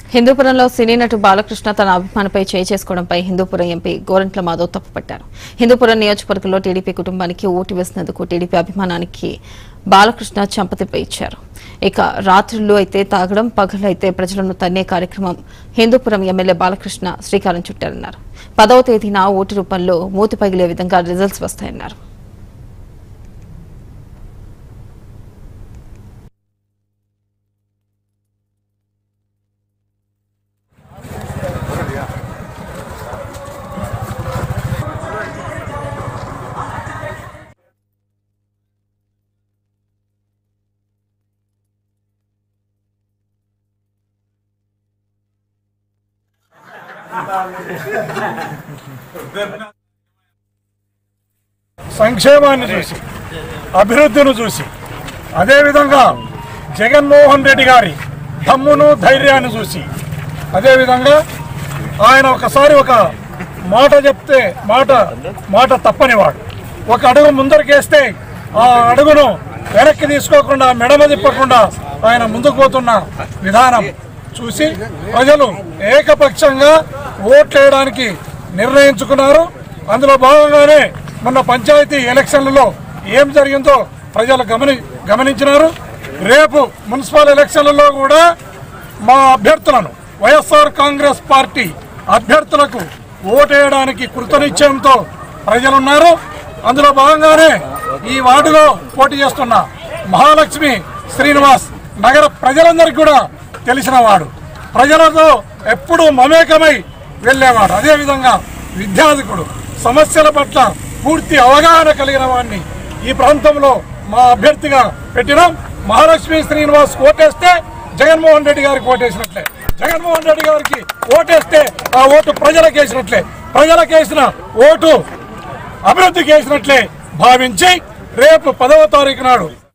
హిందూపురంలో సినీ నటు బాలకృష్ణ తన అభిమానిపై చేయి చేసుకోవడంపై హిందూపురం ఎంపీ గోరంట్ల మాధవ్ తప్పుపట్టారు హిందూపురం నియోజకవర్గంలో టీడీపీ కుటుంబానికి ఓటు వేసినందుకు టీడీపీ అభిమానానికి బాలకృష్ణ చంపతిపై ఇచ్చారు ఇక రాత్రులు అయితే తాగడం పగలు అయితే ప్రజలను తన్నే కార్యక్రమం హిందూపురం ఎమ్మెల్యే బాలకృష్ణ శ్రీకారం చుట్టారన్నారు పదవ తేదీన ఓటు రూపంలో మూతి పగిలే విధంగా రిజల్ట్స్ వస్తాయన్నారు సంక్షేమాన్ని చూసి అభివృద్ధిని చూసి అదేవిధంగా జగన్మోహన్ రెడ్డి గారి దమ్మును ధైర్యాన్ని చూసి అదేవిధంగా ఆయన ఒకసారి ఒక మాట చెప్తే మాట మాట తప్పనివాడు ఒక అడుగు ముందరికేస్తే ఆ అడుగును వెనక్కి తీసుకోకుండా మెడమ తిప్పకుండా ఆయన ముందుకు పోతున్న విధానం చూసి ప్రజలు ఏకపక్షంగా ఓట్లేయడానికి నిర్ణయించుకున్నారు అందులో భాగంగానే మొన్న పంచాయతీ ఎలక్షన్లలో ఏం జరిగిందో ప్రజలు గమని గమనించినారు రేపు మున్సిపల్ ఎలక్షన్లలో కూడా మా అభ్యర్థులను వైఎస్ఆర్ కాంగ్రెస్ పార్టీ అభ్యర్థులకు ఓటేయడానికి కృతనిశ్చయంతో ప్రజలున్నారు అందులో భాగంగానే ఈ వార్డులో పోటీ చేస్తున్న మహాలక్ష్మి శ్రీనివాస్ నగర ప్రజలందరికీ కూడా తెలిసిన వాడు ప్రజలతో ఎప్పుడూ మమేకమై వెళ్ళేవాడు అదేవిధంగా విద్యాధికుడు సమస్యల పట్ల పూర్తి అవగాహన కలిగిన వాడిని ఈ ప్రాంతంలో మా అభ్యర్థిగా పెట్టినాం మహాలక్ష్మి శ్రీనివాస్ ఓటేస్తే జగన్మోహన్ రెడ్డి గారికి ఓటేసినట్లే జగన్మోహన్ రెడ్డి గారికి ఓటేస్తే ఆ ఓటు ప్రజలకు వేసినట్లే ప్రజలకు వేసిన ఓటు అభివృద్ధికి వేసినట్లే భావించి రేపు పదవ తారీఖు నాడు